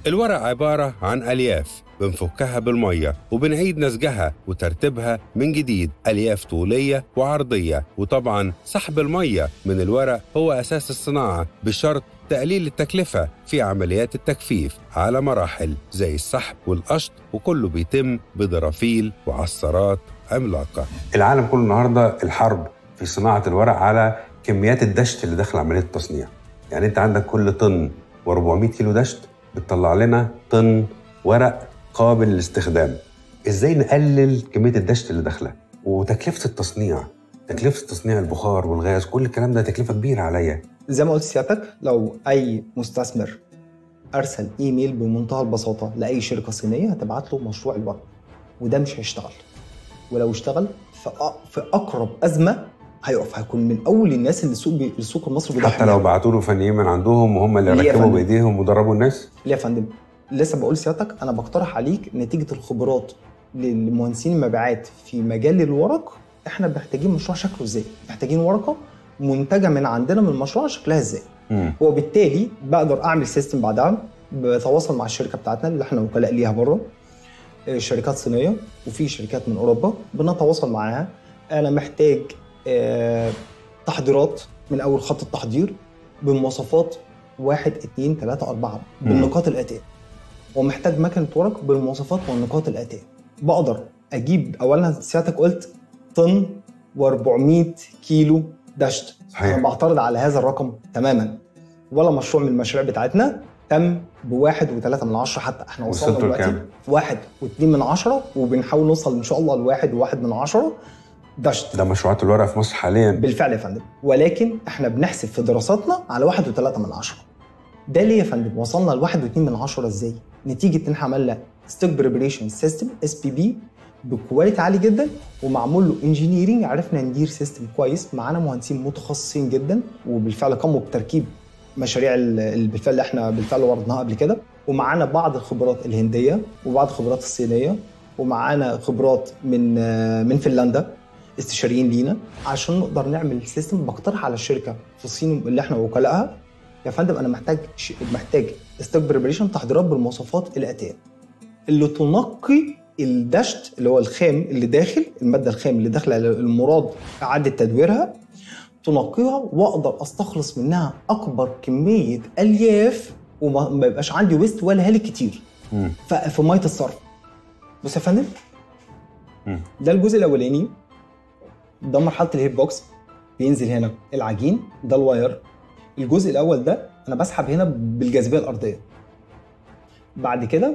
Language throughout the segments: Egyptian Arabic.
الورق عبارة عن ألياف بنفكها بالمية وبنعيد نسجها وترتيبها من جديد ألياف طولية وعرضية وطبعا سحب المية من الورق هو أساس الصناعة بشرط تقليل التكلفة في عمليات التجفيف على مراحل زي السحب والقشط وكله بيتم بضرافيل وعصارات عملاقة العالم كله النهاردة الحرب في صناعة الورق على كميات الدشت اللي داخل عملية التصنيع يعني انت عندك كل طن و400 كيلو دشت بتطلع لنا طن ورق قابل للاستخدام ازاي نقلل كميه الدشت اللي داخله وتكلفه التصنيع تكلفه تصنيع البخار والغاز كل الكلام ده تكلفه كبيره عليا زي ما قلت سيادتك لو اي مستثمر ارسل ايميل بمنتهى البساطه لاي شركه صينيه هتبعت له مشروع الورق وده مش هيشتغل ولو اشتغل في اقرب ازمه هيقف هيكون من اول الناس اللي السوق بي... السوق المصري حتى لو بعتوا له فنيين من عندهم وهم اللي ليه يا ركبوا فندم؟ بايديهم ودربوا الناس ليه يا فندم لسه بقول سيادتك انا بقترح عليك نتيجه الخبرات للمهندسين المبيعات في مجال الورق احنا محتاجين مشروع شكله ازاي محتاجين ورقه منتجه من عندنا من المشروع شكلها ازاي مم. وبالتالي بقدر اعمل سيستم بعدها بتواصل مع الشركه بتاعتنا اللي احنا وكلاء ليها بره آه، شركات صينيه وفي شركات من اوروبا بنتواصل معاها انا محتاج آه، تحضيرات من اول خط التحضير بمواصفات واحد اتنين تلاته اربعه مم. بالنقاط الاتيه ومحتاج مكنه ورق بالمواصفات والنقاط الاتيه بقدر اجيب اولا سيادتك قلت طن و400 كيلو دشت صحيح. انا بعترض على هذا الرقم تماما ولا مشروع من المشاريع بتاعتنا تم بواحد وثلاثة من عشرة حتى احنا وصلنا وصلتوا دلوقتي لكام؟ واحد واثنين من عشرة وبنحاول نوصل ان شاء الله لواحد وواحد من عشرة دشت ده مشروعات الورق في مصر حاليا بالفعل يا فندم ولكن احنا بنحسب في دراساتنا على واحد وثلاثة من عشرة ده ليه يا فندم وصلنا لواحد واثنين من عشرة ازاي نتيجة ان احنا عملنا ستوك بريبريشن سيستم اس بي بي بكواليتي عالي جدا ومعمول له انجينيرنج عرفنا ندير سيستم كويس معانا مهندسين متخصصين جدا وبالفعل قاموا بتركيب مشاريع ال- اللي بالفعل اللي احنا بالفعل وردناها قبل كده ومعانا بعض الخبرات الهنديه وبعض الخبرات الصينيه ومعانا خبرات من آه، من فنلندا استشاريين لينا عشان نقدر نعمل سيستم بقترح على الشركه في الصين اللي احنا وكلائها يا فندم انا محتاج ش... محتاج ستوك بريبريشن تحضيرات بالمواصفات الاتيه اللي تنقي الدشت اللي هو الخام اللي داخل الماده الخام اللي داخله المراد اعاده تدويرها تنقيها واقدر استخلص منها اكبر كميه الياف وما ما يبقاش عندي ويست ولا هالك كتير مم. ف- في ميه الصرف بص يا فندم مم. ده الجزء الاولاني ده مرحله الهيت بوكس بينزل هنا العجين ده الواير الجزء الاول ده انا بسحب هنا بالجاذبيه الارضيه بعد كده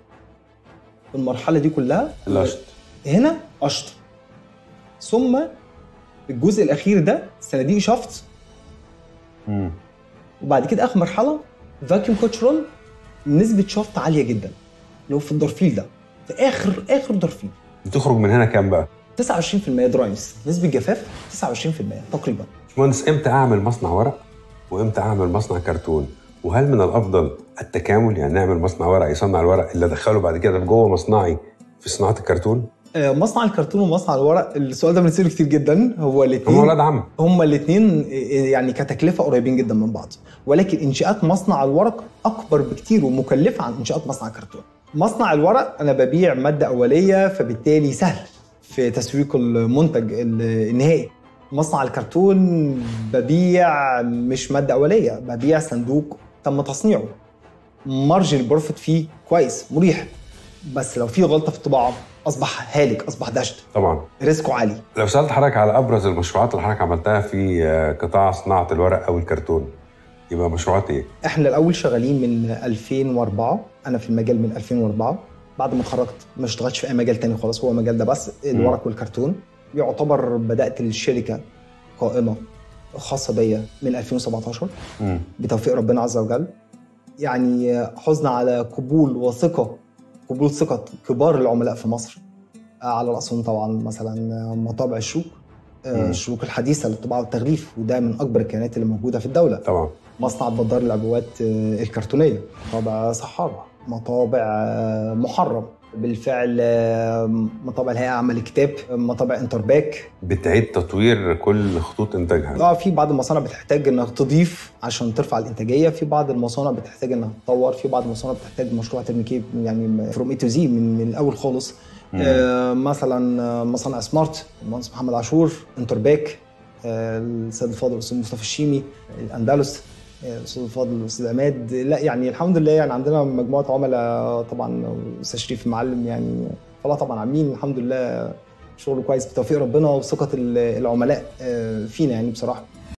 المرحله دي كلها القشط هنا قشط ثم الجزء الاخير ده صناديق شفط مم. وبعد كده اخر مرحله فاكيوم كنترول نسبه شفط عاليه جدا اللي هو في الدرفيل ده في اخر اخر درفيل بتخرج من هنا كام بقى؟ 29% دراينس نسبه جفاف 29% تقريبا باشمهندس امتى اعمل مصنع ورق وامتى اعمل مصنع كرتون وهل من الافضل التكامل يعني نعمل مصنع ورق يصنع الورق اللي ادخله بعد كده جوه مصنعي في صناعه الكرتون آه، مصنع الكرتون ومصنع الورق السؤال ده بنسأله كتير جدا هو هم الاثنين اولاد عم هما الاثنين يعني كتكلفه قريبين جدا من بعض ولكن انشاءات مصنع الورق اكبر بكتير ومكلفه عن انشاءات مصنع الكرتون مصنع الورق انا ببيع ماده اوليه فبالتالي سهل في تسويق المنتج النهائي مصنع الكرتون ببيع مش ماده اوليه ببيع صندوق تم تصنيعه مارج البروفيت فيه كويس مريح بس لو في غلطه في الطباعه اصبح هالك اصبح دشت طبعا ريسكه عالي لو سالت حضرتك على ابرز المشروعات اللي حضرتك عملتها في آه، قطاع صناعه الورق او الكرتون يبقى مشروعات ايه؟ احنا الاول شغالين من 2004 انا في المجال من 2004 بعد ما اتخرجت ما اشتغلتش في اي مجال تاني خلاص هو المجال ده بس الورق والكرتون يعتبر بدات الشركه قائمه خاصه بيا من 2017 مم. بتوفيق ربنا عز وجل يعني حزن على قبول وثقه قبول ثقه كبار العملاء في مصر على راسهم طبعا مثلا مطابع الشروق مم. الشروق الحديثه للطباعه والتغليف وده من اكبر الكيانات اللي موجوده في الدوله طبعا مصنع بدار العبوات آه، الكرتونيه مطابع صحارى مطابع آه، محرم بالفعل آه، مطابع الهيئه عمل كتاب مطابع انترباك بتعيد تطوير كل خطوط انتاجها اه في بعض المصانع بتحتاج انها تضيف عشان ترفع الانتاجيه في بعض المصانع بتحتاج انها تطور في بعض المصانع بتحتاج مشروع ترميكي يعني فروم اي تو زي من, من الاول خالص آه مثلا آه، مصانع سمارت المهندس محمد عاشور انترباك آه السيد الفاضل الاستاذ مصطفى الشيمي الاندلس آه، الاستاذ الفاضل الاستاذ عماد لا يعني الحمد لله يعني عندنا مجموعه عملاء طبعا استاذ شريف المعلم يعني فلا طبعا عاملين الحمد لله شغل كويس بتوفيق ربنا وثقه ال- العملاء آه، فينا يعني بصراحه